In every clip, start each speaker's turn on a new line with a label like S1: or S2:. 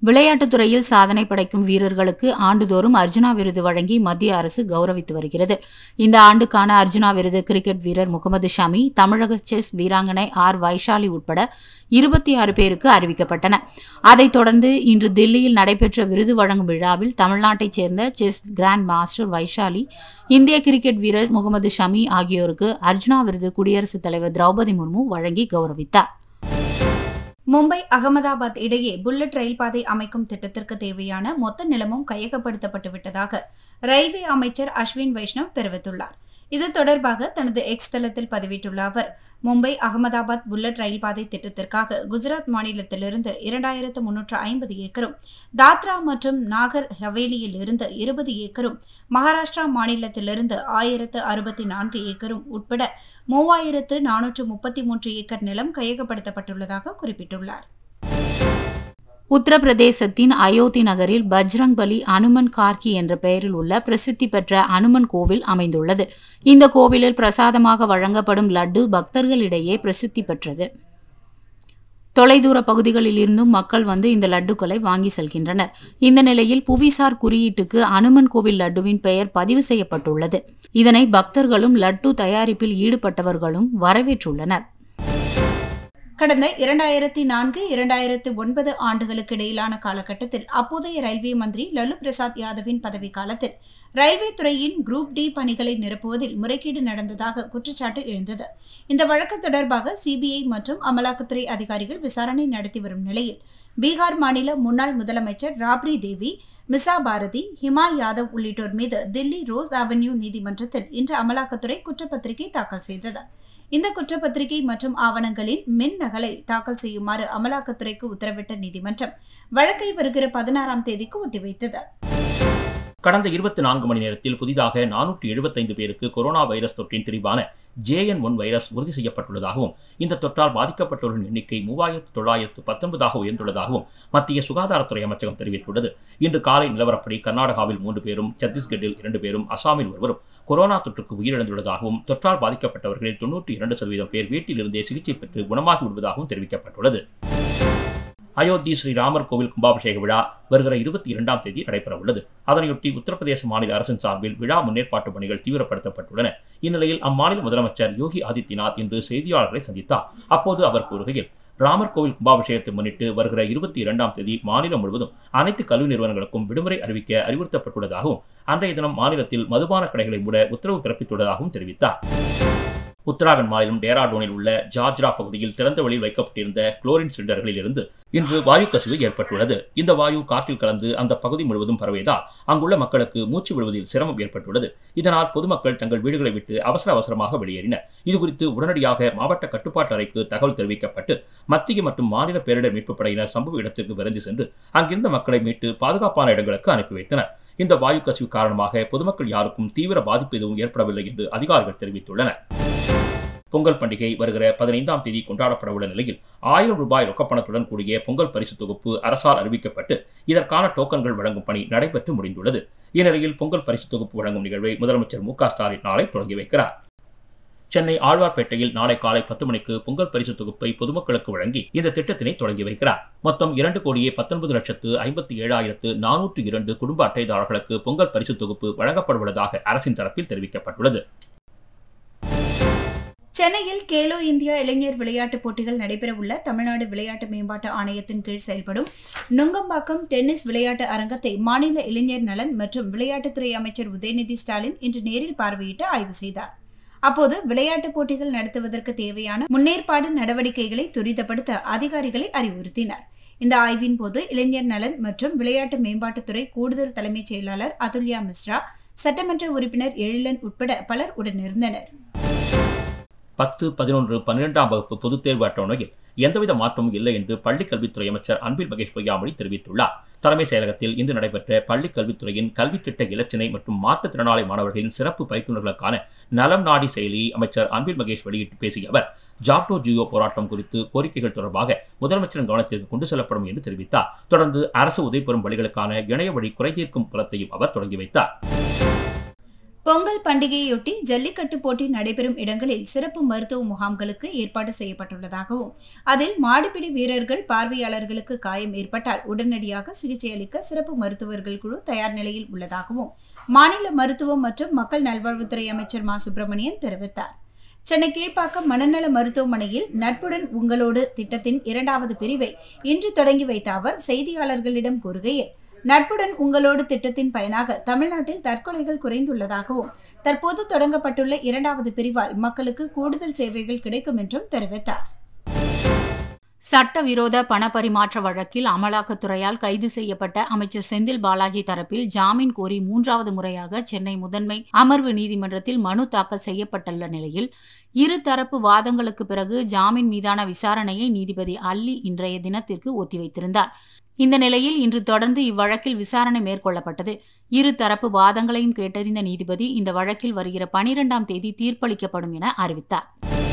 S1: விளையாட்டுத் துறையில் சாதனை படைக்கும் வீரர்களுக்கு ஆண்டுதோறும் அர்ஜுனா விருது வழங்கி மத்திய அரசு கௌரவித்து வருகிறது இந்த ஆண்டுக்கான அர்ஜுனா விருது கிரிக்கெட் வீரர் முகமது ஷமி தமிழக செஸ் வீராங்கனை ஆர் வைஷாலி உட்பட இருபத்தி ஆறு பேருக்கு அறிவிக்கப்பட்டன அதைத் தொடர்ந்து இன்று தில்லியில் நடைபெற்ற விருது வழங்கும் விழாவில் தமிழ்நாட்டைச் சேர்ந்த செஸ் கிராண்ட் மாஸ்டர் வைஷாலி இந்திய கிரிக்கெட் வீரர் முகமது ஷமி ஆகியோருக்கு அர்ஜுனா விருது குடியரசுத் தலைவர் திரௌபதி முர்மு வழங்கி கௌரவித்தார்
S2: மும்பை அகமதாபாத் இடையே புல்லட் ரயில் பாதை அமைக்கும் திட்டத்திற்கு தேவையான மொத்த நிலமும் கையகப்படுத்தப்பட்டு விட்டதாக ரயில்வே அமைச்சர் அஸ்வின் வைஷ்ணவ் தெரிவித்துள்ளார் இது தொடர்பாக தனது எக்ஸ் தளத்தில் பதிவிட்டுள்ள அவர் மும்பை அகமதாபாத் புல்லட் ரயில் பாதை திட்டத்திற்காக குஜராத் மாநிலத்திலிருந்து இரண்டாயிரத்து முன்னூற்று ஐம்பது ஏக்கரும் தாத்ரா மற்றும் நாகர் ஹவேலியில் இருந்து இருபது ஏக்கரும் மகாராஷ்டிரா மாநிலத்திலிருந்து ஆயிரத்து அறுபத்தி நான்கு ஏக்கரும் உட்பட மூவாயிரத்து நானூற்று முப்பத்தி மூன்று ஏக்கர் நிலம் கையகப்படுத்தப்பட்டுள்ளதாக குறிப்பிட்டுள்ளார்
S1: உத்தரப்பிரதேசத்தின் அயோத்தி நகரில் பஜ்ரங் பலி அனுமன் கார்கி என்ற பெயரில் உள்ள பிரசித்தி பெற்ற அனுமன் கோவில் அமைந்துள்ளது இந்த கோவிலில் பிரசாதமாக வழங்கப்படும் லட்டு பக்தர்களிடையே பிரசித்தி பெற்றது தொலைதூர பகுதிகளில் இருந்தும் மக்கள் வந்து இந்த லட்டுக்களை வாங்கி செல்கின்றனர் இந்த நிலையில் புவிசார் குறியீட்டுக்கு அனுமன் கோவில் லட்டுவின் பெயர் பதிவு செய்யப்பட்டுள்ளது இதனை பக்தர்களும் லட்டு தயாரிப்பில் ஈடுபட்டவர்களும் வரவேற்றுள்ளனர்
S2: கடந்த இரண்டாயிரத்தி நான்கு இரண்டாயிரத்தி ஒன்பது ஆண்டுகளுக்கு இடையிலான காலகட்டத்தில் அப்போதைய ரயில்வே மந்திரி லல்லு பிரசாத் யாதவின் பதவி காலத்தில் ரயில்வே துறையின் குரூப் டி பணிகளை நிரப்புவதில் முறைகேடு நடந்ததாக குற்றச்சாட்டு எழுந்தது இந்த வழக்கு தொடர்பாக சிபிஐ மற்றும் அமலாக்கத்துறை அதிகாரிகள் விசாரணை நடத்தி வரும் நிலையில் பீகார் மாநில முன்னாள் முதலமைச்சர் ராப்ரி தேவி மிசா பாரதி ஹிமா யாதவ் உள்ளிட்டோர் மீது தில்லி ரோஸ் அவென்யூ நீதிமன்றத்தில் இன்று அமலாக்கத்துறை குற்றப்பத்திரிகை தாக்கல் செய்தது இந்த குற்றப்பத்திரிகை மற்றும் ஆவணங்களின் மின் நகலை தாக்கல் செய்யுமாறு அமலாக்கத்துறைக்கு உத்தரவிட்ட நீதிமன்றம் வழக்கை வருகிற பதினாறாம் தேதிக்கு ஒத்திவைத்தது
S3: கடந்த இருபத்தி நான்கு மணி நேரத்தில் புதிதாக நானூற்றி எழுபத்தைந்து பேருக்கு கொரோனா வைரஸ் தொற்றின் திரிவான ஜேஎன் ஒன் வைரஸ் உறுதி செய்யப்பட்டுள்ளதாகவும் இந்த தொற்றால் பாதிக்கப்பட்டவர்களின் எண்ணிக்கை மூவாயிரத்து தொள்ளாயிரத்து பத்தொன்பதாக உயர்ந்துள்ளதாகவும் மத்திய சுகாதாரத்துறை அமைச்சகம் தெரிவித்துள்ளது இன்று காலை நிலவரப்படி கர்நாடகாவில் மூன்று பேரும் சத்தீஸ்கட்டில் இரண்டு பேரும் அசாமில் ஒருவரும் கொரோனா தொற்றுக்கு உயிரிழந்துள்ளதாகவும் தொற்றால் பாதிக்கப்பட்டவர்களில் தொன்னூற்றி இரண்டு சதவீதம் பேர் வீட்டிலிருந்தே சிகிச்சை பெற்று குணமாகி விடுவதாகவும் தெரிவிக்கப்பட்டுள்ளது அயோத்தி ஸ்ரீராமர் கோவில் கும்பாபிஷேக விழா வருகிற இருபத்தி இரண்டாம் தேதி நடைபெறவுள்ளது அதனையொட்டி உத்தரப்பிரதேச மாநில அரசின் சார்பில் விழா முன்னேற்பாட்டு பணிகள் தீவிரப்படுத்தப்பட்டுள்ளன இந்நிலையில் அம்மாநில முதலமைச்சர் யோகி ஆதித்யநாத் இன்று செய்தியாளர்களை சந்தித்தார் அப்போது அவர் கூறுகையில் ராமர் கோவில் கும்பாபிஷேகத்தை முன்னிட்டு வருகிற இருபத்தி இரண்டாம் தேதி மாநிலம் முழுவதும் அனைத்து கல்வி நிறுவனங்களுக்கும் விடுமுறை அறிவிக்க அறிவுறுத்தப்பட்டுள்ளதாகவும் அன்றைய தினம் மாநிலத்தில் மதுபான கடைகளை மூட உத்தரவு பிறப்பித்துள்ளதாகவும் தெரிவித்தார் உத்தராகண்ட் மாநிலம் டேராடூனில் உள்ள ஜார்ஜ்ரா பகுதியில் திறந்த வெளியில் வைக்கப்பட்டிருந்த குளோரின் சிலிண்டர்களில் இருந்து இன்று வாயு கசிவு ஏற்பட்டுள்ளது இந்த வாயு காற்றில் கலந்து அந்த பகுதி முழுவதும் பரவியதால் அங்குள்ள மக்களுக்கு மூச்சு விடுவதில் சிரமம் ஏற்பட்டுள்ளது இதனால் பொதுமக்கள் தங்கள் வீடுகளை விட்டு அவசர அவசரமாக வெளியேறினர் இதுகுறித்து உடனடியாக மாவட்ட கட்டுப்பாட்டு அறைக்கு தகவல் தெரிவிக்கப்பட்டு மத்திய மற்றும் மாநில பேரிடர் மீட்புப் படையினர் சம்பவ இடத்திற்கு விரைந்து சென்று அங்கிருந்த மக்களை மீட்டு பாதுகாப்பான இடங்களுக்கு அனுப்பி வைத்தனர் இந்த வாயு கசிவு காரணமாக பொதுமக்கள் யாருக்கும் தீவிர பாதிப்பு எதுவும் ஏற்படவில்லை என்று அதிகாரிகள் தெரிவித்துள்ளனர் பொங்கல் பண்டிகை வருகிற பதினைந்தாம் தேதி கொண்டாடப்பட உள்ள நிலையில் ஆயிரம் ரூபாய் ரொக்கப்பணத்துடன் கூடிய பொங்கல் பரிசு தொகுப்பு அரசால் அறிவிக்கப்பட்டு இதற்கான டோக்கன்கள் வழங்கும் பணி நடைபெற்று முடிந்துள்ளது இந்நிலையில் பொங்கல் பரிசு தொகுப்பு வழங்கும் நிகழ்வை முதலமைச்சர் மு ஸ்டாலின் நாளை தொடங்கி வைக்கிறார் சென்னை ஆழ்வார்பேட்டையில் நாளை காலை பத்து மணிக்கு பொங்கல் பரிசு தொகுப்பை பொதுமக்களுக்கு வழங்கி இந்த திட்டத்தினை தொடங்கி வைக்கிறார் மொத்தம் இரண்டு கோடியே பத்தொன்பது லட்சத்து ஐம்பத்தி ஏழாயிரத்து நானூற்று இரண்டு குடும்ப அட்டைதாரர்களுக்கு பொங்கல் பரிசு தொகுப்பு வழங்கப்படவுள்ளதாக அரசின் தரப்பில் தெரிவிக்கப்பட்டுள்ளது
S2: சென்னையில் கேலோ இந்தியா இளைஞர் விளையாட்டுப் போட்டிகள் நடைபெறவுள்ள தமிழ்நாடு விளையாட்டு மேம்பாட்டு ஆணையத்தின் கீழ் செயல்படும் நுங்கம்பாக்கம் டென்னிஸ் விளையாட்டு அரங்கத்தை மாநில இளைஞர் நலன் மற்றும் விளையாட்டுத்துறை அமைச்சர் உதயநிதி ஸ்டாலின் இன்று நேரில் பார்வையிட்டு ஆய்வு செய்தார் அப்போது விளையாட்டுப் போட்டிகள் நடத்துவதற்கு தேவையான முன்னேற்பாடு நடவடிக்கைகளை துரிதப்படுத்த அதிகாரிகளை அறிவுறுத்தினார் இந்த ஆய்வின் போது இளைஞர் நலன் மற்றும் விளையாட்டு மேம்பாட்டுத்துறை கூடுதல் தலைமைச் செயலாளர் அதுல்யா மிஸ்ரா சட்டமன்ற உறுப்பினர் எழிலன் உட்பட பலர் உடனிருந்தனர்
S3: பத்து பதினொன்று பன்னிரெண்டாம் வகுப்பு பொதுத் தேர்வு அட்டவணையில் எந்தவித மாற்றமும் இல்லை என்று பள்ளிக் கல்வித்துறை அமைச்சர் அன்பில் மகேஷ் பொய்யாமொழி தெரிவித்துள்ளார் தலைமைச் செயலகத்தில் இன்று நடைபெற்ற பள்ளிக் கல்வித்துறையின் கல்வித்திட்ட இலச்சினை மற்றும் மாற்றுத்திறனாளி மாணவர்களின் சிறப்பு பயிற்றுநர்களுக்கான நலம் நாடி செயலியை அமைச்சர் அன்பில் மகேஷ் வெளியிட்டு பேசிய அவர் ஜாக்டோ ஜியோ போராட்டம் குறித்து கோரிக்கைகள் தொடர்பாக முதலமைச்சரின் கவனத்திற்கு கொண்டு செல்லப்படும் என்று தெரிவித்தார் தொடர்ந்து அரசு உதவி பெறும் வழிகளுக்கான இணைய வழி குறைதீர்க்கும் புலத்தையும் அவர் தொடங்கி வைத்தார்
S2: பொங்கல் பண்டிகையொட்டி ஜல்லிக்கட்டு போட்டி நடைபெறும் இடங்களில் சிறப்பு மருத்துவ முகாம்களுக்கு ஏற்பாடு செய்யப்பட்டுள்ளதாகவும் அதில் மாடுபிடி வீரர்கள் பார்வையாளர்களுக்கு காயம் ஏற்பட்டால் உடனடியாக சிகிச்சை அளிக்க சிறப்பு மருத்துவர்கள் குழு தயார் நிலையில் உள்ளதாகவும் மாநில மருத்துவம் மற்றும் மக்கள் நல்வாழ்வுத்துறை அமைச்சர் மா சுப்பிரமணியன் தெரிவித்தார் சென்னை கீழ்ப்பாக்கம் மனநல மருத்துவமனையில் நட்புடன் உங்களோடு திட்டத்தின் இரண்டாவது பிரிவை இன்று தொடங்கி வைத்த அவர் செய்தியாளர்களிடம் கூறுகையில் நட்புடன் உங்களோடு திட்டத்தின் பயனாக தமிழ்நாட்டில் தற்கொலைகள் குறைந்துள்ளதாகவும் தற்போது தொடங்கப்பட்டுள்ள இரண்டாவது பிரிவால் மக்களுக்கு கூடுதல் சேவைகள் கிடைக்கும் என்றும் தெரிவித்தார்
S1: சட்டவிரோத பணப்பரிமாற்ற வழக்கில் அமலாக்கத்துறையால் கைது செய்யப்பட்ட அமைச்சர் செந்தில் பாலாஜி தரப்பில் ஜாமீன் கோரி மூன்றாவது முறையாக சென்னை முதன்மை அமர்வு நீதிமன்றத்தில் மனு தாக்கல் செய்யப்பட்டுள்ள நிலையில் இரு தரப்பு வாதங்களுக்கு பிறகு ஜாமீன் மீதான விசாரணையை நீதிபதி அல்லி இன்றைய தினத்திற்கு ஒத்திவைத்திருந்தார் இந்த நிலையில் இன்று தொடர்ந்து இவ்வழக்கில் விசாரணை மேற்கொள்ளப்பட்டது இரு தரப்பு வாதங்களையும் கேட்டறிந்த நீதிபதி இந்த வழக்கில் வருகிற பனிரெண்டாம் தேதி தீர்ப்பளிக்கப்படும் என அறிவித்தார்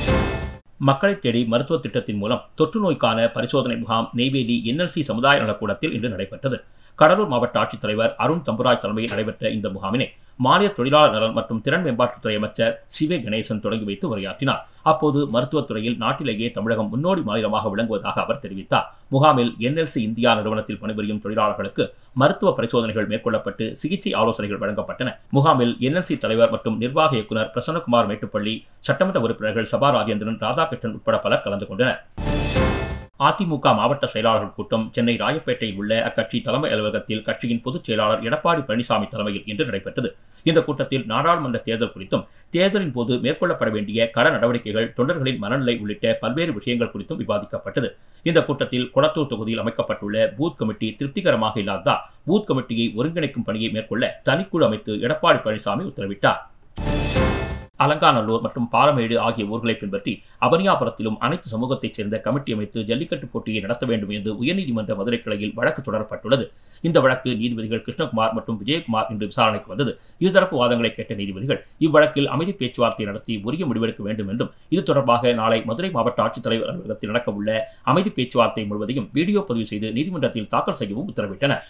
S3: மக்களை தேடி மருத்துவ திட்டத்தின் மூலம் தொற்று நோய்க்கான பரிசோதனை முகாம் நெய்வேலி என்எல்சி சமுதாய நலக்கூடத்தில் இன்று நடைபெற்றது கடலூர் மாவட்ட ஆட்சித்தலைவர் அருண் தம்புராஜ் தலைமையில் நடைபெற்ற இந்த முகாமினை மாநில தொழிலாளர் நலன் மற்றும் திறன் மேம்பாட்டுத்துறை அமைச்சர் சிவே கணேசன் தொடங்கி வைத்து உரையாற்றினார் அப்போது மருத்துவத்துறையில் நாட்டிலேயே தமிழகம் முன்னோடி மாநிலமாக விளங்குவதாக அவர் தெரிவித்தார் முகாமில் என்எல்சி இந்தியா நிறுவனத்தில் பணிபுரியும் தொழிலாளர்களுக்கு மருத்துவ பரிசோதனைகள் மேற்கொள்ளப்பட்டு சிகிச்சை ஆலோசனைகள் வழங்கப்பட்டன முகாமில் என்எல்சி தலைவர் மற்றும் நிர்வாக இயக்குநர் பிரசன்னகுமார் மேட்டுப்பள்ளி சட்டமன்ற உறுப்பினர்கள் சபா ராஜேந்திரன் ராதாகிருஷ்ணன் உட்பட பலர் கலந்து கொண்டனர் அதிமுக மாவட்ட செயலாளர்கள் கூட்டம் சென்னை ராயப்பேட்டையில் உள்ள அக்கட்சி தலைமை அலுவலகத்தில் கட்சியின் பொதுச் செயலாளர் எடப்பாடி பழனிசாமி தலைமையில் இன்று நடைபெற்றது இந்த கூட்டத்தில் நாடாளுமன்ற தேர்தல் குறித்தும் தேர்தலின் போது மேற்கொள்ளப்பட வேண்டிய கள நடவடிக்கைகள் தொண்டர்களின் மனநிலை உள்ளிட்ட பல்வேறு விஷயங்கள் குறித்தும் விவாதிக்கப்பட்டது இந்த கூட்டத்தில் கொளத்தூர் தொகுதியில் அமைக்கப்பட்டுள்ள பூத் கமிட்டி திருப்திகரமாக இல்லாததால் பூத் கமிட்டியை ஒருங்கிணைக்கும் பணியை மேற்கொள்ள தனிக்குழு அமைத்து எடப்பாடி பழனிசாமி உத்தரவிட்டார் அலங்காநல்லூர் மற்றும் பாலமேடு ஆகிய ஊர்களை பின்பற்றி அபனியாபுரத்திலும் அனைத்து சமூகத்தைச் சேர்ந்த கமிட்டி அமைத்து ஜல்லிக்கட்டு போட்டியை நடத்த வேண்டும் என்று உயர்நீதிமன்ற மதுரை கிளையில் வழக்கு தொடரப்பட்டுள்ளது இந்த வழக்கு நீதிபதிகள் கிருஷ்ணகுமார் மற்றும் விஜயகுமார் இன்று விசாரணைக்கு வந்தது இருதரப்பு வாதங்களை கேட்ட நீதிபதிகள் இவ்வழக்கில் அமைதி பேச்சுவார்த்தை நடத்தி உரிய முடிவெடுக்க வேண்டும் என்றும் இது தொடர்பாக நாளை மதுரை மாவட்ட ஆட்சித்தலைவர் அலுவலகத்தில் நடக்கவுள்ள அமைதி பேச்சுவார்த்தை முழுவதையும் வீடியோ பதிவு செய்து நீதிமன்றத்தில் தாக்கல் செய்யவும் உத்தரவிட்டனர்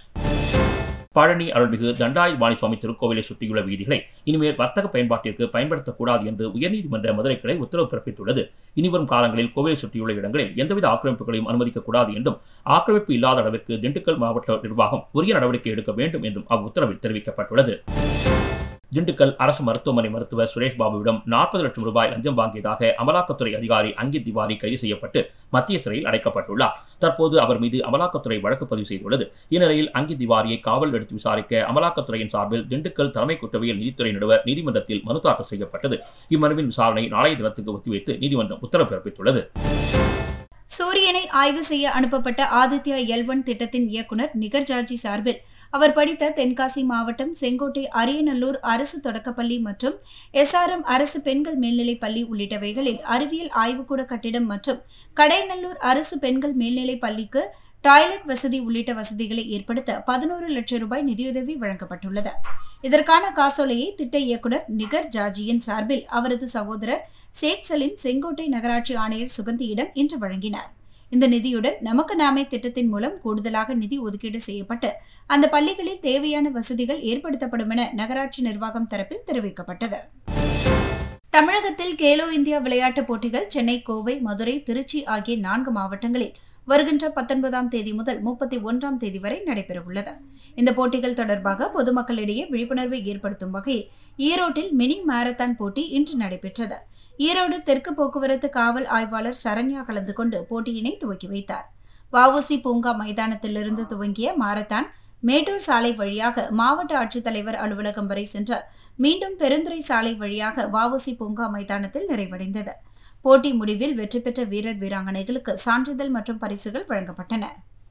S3: பழனி அருள்மிகு தண்டாயுபாணி சுவாமி திருக்கோவிலை சுற்றியுள்ள வீதிகளை இனிமேல் வர்த்தக பயன்பாட்டிற்கு பயன்படுத்தக்கூடாது என்று உயர்நீதிமன்ற மதுரை கிளை உத்தரவு பிறப்பித்துள்ளது இனிவரும் காலங்களில் கோவிலை சுற்றியுள்ள இடங்களில் எந்தவித ஆக்கிரமிப்புகளையும் அனுமதிக்கக்கூடாது என்றும் ஆக்கிரமிப்பு இல்லாத அளவிற்கு திண்டுக்கல் மாவட்ட நிர்வாகம் உரிய நடவடிக்கை எடுக்க வேண்டும் என்றும் அவ்வுத்தரவில் தெரிவிக்கப்பட்டுள்ளது திண்டுக்கல் அரசு மருத்துவமனை மருத்துவர் சுரேஷ் பாபுவிடம் நாற்பது லட்சம் ரூபாய் லஞ்சம் வாங்கியதாக அமலாக்கத்துறை அதிகாரி அங்கித் திவாரி கைது செய்யப்பட்டு மத்திய சிறையில் அடைக்கப்பட்டுள்ளார் தற்போது அவர் மீது அமலாக்கத்துறை வழக்கு பதிவு செய்துள்ளது இந்நிலையில் அங்கித் திவாரியை காவல் எடுத்து விசாரிக்க அமலாக்கத்துறையின் சார்பில் திண்டுக்கல் தலைமை குற்றவியல் நீதித்துறை நடுவர் நீதிமன்றத்தில் மனு தாக்கல் செய்யப்பட்டது இம்மனுவின் விசாரணை நாளைய தினத்துக்கு ஒத்திவைத்து நீதிமன்றம் உத்தரவு பிறப்பித்துள்ளது
S2: சூரியனை ஆய்வு செய்ய அனுப்பப்பட்ட ஆதித்யா எல் ஒன் திட்டத்தின் இயக்குநர் நிகர் ஜார்ஜி சார்பில் அவர் படித்த தென்காசி மாவட்டம் செங்கோட்டை அரியநல்லூர் அரசு தொடக்கப்பள்ளி மற்றும் எஸ்ஆர்எம் அரசு பெண்கள் மேல்நிலைப் பள்ளி உள்ளிட்டவைகளில் அறிவியல் ஆய்வுக்கூட கட்டிடம் மற்றும் கடையநல்லூர் அரசு பெண்கள் மேல்நிலைப் பள்ளிக்கு டாய்லெட் வசதி உள்ளிட்ட வசதிகளை ஏற்படுத்த பதினோரு லட்சம் ரூபாய் நிதியுதவி வழங்கப்பட்டுள்ளது இதற்கான காசோலையை திட்ட இயக்குநர் நிகர் ஜார்ஜியின் சார்பில் அவரது சகோதரர் சேக் சலீம் செங்கோட்டை நகராட்சி ஆணையர் சுகந்தியிடம் இன்று வழங்கினார் இந்த நிதியுடன் நமக்கு நாமே திட்டத்தின் மூலம் கூடுதலாக நிதி ஒதுக்கீடு செய்யப்பட்டு அந்த பள்ளிகளில் தேவையான வசதிகள் ஏற்படுத்தப்படும் என நகராட்சி நிர்வாகம் தரப்பில் தெரிவிக்கப்பட்டது தமிழகத்தில் கேலோ இந்தியா விளையாட்டுப் போட்டிகள் சென்னை கோவை மதுரை திருச்சி ஆகிய நான்கு மாவட்டங்களில் வருகின்ற பத்தொன்பதாம் தேதி முதல் முப்பத்தி ஒன்றாம் தேதி வரை நடைபெறவுள்ளது இந்த போட்டிகள் தொடர்பாக பொதுமக்களிடையே விழிப்புணர்வை ஏற்படுத்தும் வகையில் ஈரோட்டில் மினி மாரத்தான் போட்டி இன்று நடைபெற்றது ஈரோடு தெற்கு போக்குவரத்து காவல் ஆய்வாளர் சரண்யா கலந்து கொண்டு போட்டியினை துவக்கி வைத்தார் வஉசி பூங்கா மைதானத்திலிருந்து துவங்கிய மாரத்தான் மேட்டூர் சாலை வழியாக மாவட்ட ஆட்சித்தலைவர் அலுவலகம் வரை சென்று மீண்டும் பெருந்துறை சாலை வழியாக வஉசி பூங்கா மைதானத்தில் நிறைவடைந்தது போட்டி முடிவில் வெற்றி பெற்ற வீரர் வீராங்கனைகளுக்கு சான்றிதழ் மற்றும் பரிசுகள் வழங்கப்பட்டன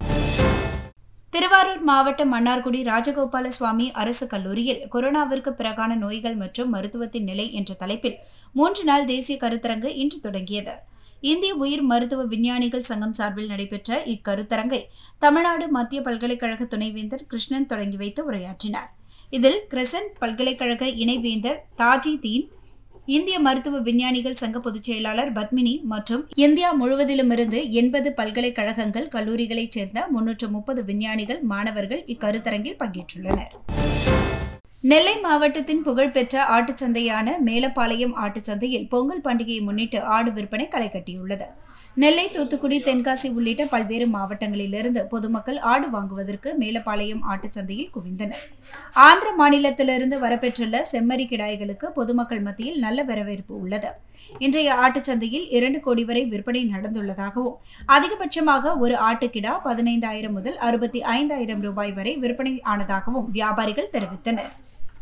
S2: திருவாரூர் மாவட்டம் மன்னார்குடி ராஜகோபால சுவாமி அரசு கல்லூரியில் கொரோனாவிற்கு பிறகான நோய்கள் மற்றும் மருத்துவத்தின் நிலை என்ற தலைப்பில் மூன்று நாள் தேசிய கருத்தரங்கு இன்று தொடங்கியது இந்திய உயிர் மருத்துவ விஞ்ஞானிகள் சங்கம் சார்பில் நடைபெற்ற இக்கருத்தரங்கை தமிழ்நாடு மத்திய பல்கலைக்கழக துணைவேந்தர் கிருஷ்ணன் தொடங்கி வைத்து உரையாற்றினார் இதில் கிரசன்ட் பல்கலைக்கழக இணைவேந்தர் தாஜி தீன் இந்திய மருத்துவ விஞ்ஞானிகள் சங்க பொதுச் செயலாளர் பத்மினி மற்றும் இந்தியா முழுவதிலுமிருந்து எண்பது பல்கலைக்கழகங்கள் கல்லூரிகளைச் சேர்ந்த முன்னூற்று முப்பது விஞ்ஞானிகள் மாணவர்கள் இக்கருத்தரங்கில் பங்கேற்றுள்ளனர் நெல்லை மாவட்டத்தின் புகழ்பெற்ற ஆட்டுச்சந்தையான மேலப்பாளையம் ஆட்டுச்சந்தையில் பொங்கல் பண்டிகையை முன்னிட்டு ஆடு விற்பனை களை கட்டியுள்ளது நெல்லை தூத்துக்குடி தென்காசி உள்ளிட்ட பல்வேறு மாவட்டங்களிலிருந்து பொதுமக்கள் ஆடு வாங்குவதற்கு மேலப்பாளையம் ஆட்டுச்சந்தையில் குவிந்தனர் ஆந்திர மாநிலத்திலிருந்து வரப்பெற்றுள்ள செம்மறி கிடாய்களுக்கு பொதுமக்கள் மத்தியில் நல்ல வரவேற்பு உள்ளது இன்றைய ஆட்டுச்சந்தையில் இரண்டு கோடி வரை விற்பனை நடந்துள்ளதாகவும் அதிகபட்சமாக ஒரு ஆட்டுக்கிடா பதினைந்தாயிரம் முதல் அறுபத்தி ஐந்தாயிரம் ரூபாய் வரை விற்பனை ஆனதாகவும் வியாபாரிகள் தெரிவித்தனர்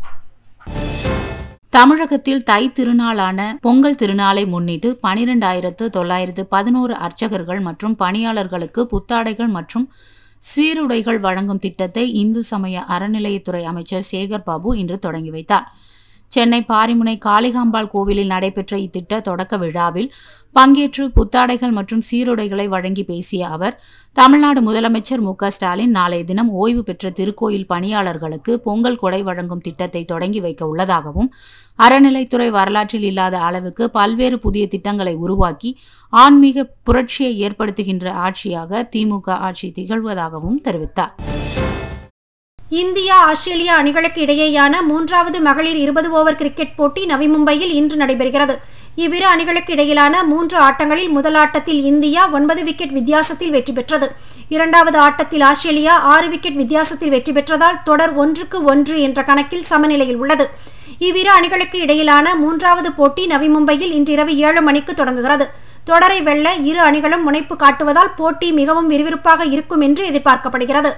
S1: தமிழகத்தில் தை திருநாளான பொங்கல் திருநாளை முன்னிட்டு பனிரெண்டாயிரத்து தொள்ளாயிரத்து பதினோரு அர்ச்சகர்கள் மற்றும் பணியாளர்களுக்கு புத்தாடைகள் மற்றும் சீருடைகள் வழங்கும் திட்டத்தை இந்து சமய அறநிலையத்துறை அமைச்சர் சேகர் பாபு இன்று தொடங்கி வைத்தார் சென்னை பாரிமுனை காளிகாம்பாள் கோவிலில் நடைபெற்ற இத்திட்ட தொடக்க விழாவில் பங்கேற்று புத்தாடைகள் மற்றும் சீருடைகளை வழங்கி பேசிய அவர் தமிழ்நாடு முதலமைச்சர் மு க ஸ்டாலின் நாளைய தினம் ஓய்வு பெற்ற திருக்கோயில் பணியாளர்களுக்கு பொங்கல் கொடை வழங்கும் திட்டத்தை தொடங்கி வைக்க உள்ளதாகவும் அறநிலைத்துறை வரலாற்றில் இல்லாத அளவுக்கு பல்வேறு புதிய திட்டங்களை உருவாக்கி ஆன்மீக புரட்சியை ஏற்படுத்துகின்ற ஆட்சியாக திமுக ஆட்சி திகழ்வதாகவும் தெரிவித்தார்
S4: இந்தியா ஆஸ்திரேலியா அணிகளுக்கு இடையேயான மூன்றாவது மகளிர் இருபது ஓவர் கிரிக்கெட் போட்டி நவி மும்பையில் இன்று நடைபெறுகிறது இவ்விரு அணிகளுக்கு இடையிலான மூன்று ஆட்டங்களில் முதல் ஆட்டத்தில் இந்தியா ஒன்பது விக்கெட் வித்தியாசத்தில் வெற்றி பெற்றது இரண்டாவது ஆட்டத்தில் ஆஸ்திரேலியா ஆறு விக்கெட் வித்தியாசத்தில் வெற்றி பெற்றதால் தொடர் ஒன்றுக்கு ஒன்று என்ற கணக்கில் சமநிலையில் உள்ளது இவ்விரு அணிகளுக்கு இடையிலான மூன்றாவது போட்டி நவி மும்பையில் இன்றிரவு ஏழு மணிக்கு தொடங்குகிறது தொடரை வெல்ல இரு அணிகளும் முனைப்பு காட்டுவதால் போட்டி மிகவும் விறுவிறுப்பாக இருக்கும் என்று எதிர்பார்க்கப்படுகிறது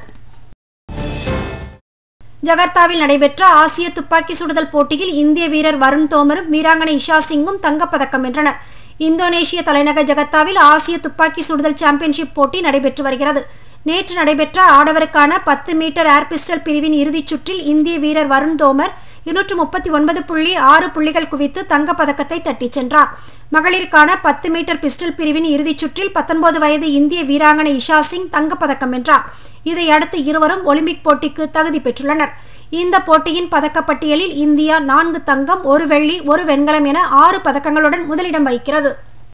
S4: ஜகர்த்தாவில் நடைபெற்ற ஆசிய துப்பாக்கி சுடுதல் போட்டியில் இந்திய வீரர் வருண் தோமரும் வீராங்கனை இஷா சிங்கும் தங்கப்பதக்கம் வென்றனர் இந்தோனேஷிய தலைநகர் ஜகர்த்தாவில் ஆசிய துப்பாக்கி சுடுதல் சாம்பியன்ஷிப் போட்டி நடைபெற்று வருகிறது நேற்று நடைபெற்ற ஆடவருக்கான பத்து மீட்டர் ஏர் பிஸ்டல் பிரிவின் இறுதிச் சுற்றில் இந்திய வீரர் வருண் தோமர் இருநூற்று முப்பத்தி ஒன்பது புள்ளி ஆறு புள்ளிகள் குவித்து தங்கப்பதக்கத்தை தட்டிச் சென்றார் மகளிருக்கான பத்து மீட்டர் பிஸ்டல் பிரிவின் இறுதிச் சுற்றில் பத்தொன்பது வயது இந்திய வீராங்கனை இஷா சிங் தங்கப்பதக்கம் வென்றார் இதையடுத்து இருவரும் ஒலிம்பிக் போட்டிக்கு தகுதி பெற்றுள்ளனர் இந்த போட்டியின் பதக்கப்பட்டியலில் இந்தியா நான்கு தங்கம் ஒரு வெள்ளி ஒரு வெண்கலம் என ஆறு பதக்கங்களுடன் முதலிடம் வகிக்கிறது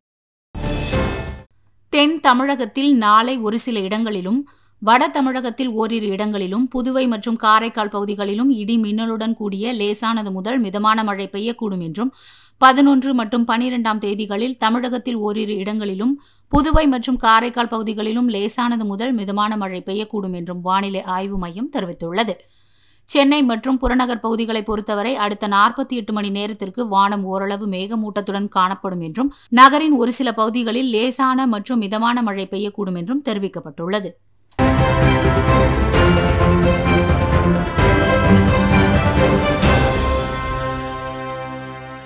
S1: தென் தமிழகத்தில் நாளை ஒரு சில இடங்களிலும் வட தமிழகத்தில் ஓரிரு இடங்களிலும் புதுவை மற்றும் காரைக்கால் பகுதிகளிலும் இடி மின்னலுடன் கூடிய லேசானது முதல் மிதமான மழை பெய்யக்கூடும் என்றும் பதினொன்று மற்றும் பனிரெண்டாம் தேதிகளில் தமிழகத்தில் ஓரிரு இடங்களிலும் புதுவை மற்றும் காரைக்கால் பகுதிகளிலும் லேசானது முதல் மிதமான மழை பெய்யக்கூடும் என்றும் வானிலை ஆய்வு மையம் தெரிவித்துள்ளது சென்னை மற்றும் புறநகர் பகுதிகளை பொறுத்தவரை அடுத்த நாற்பத்தி எட்டு மணி நேரத்திற்கு வானம் ஓரளவு மேகமூட்டத்துடன் காணப்படும் என்றும் நகரின் ஒரு சில பகுதிகளில் லேசான மற்றும் மிதமான மழை பெய்யக்கூடும் என்றும் தெரிவிக்கப்பட்டுள்ளது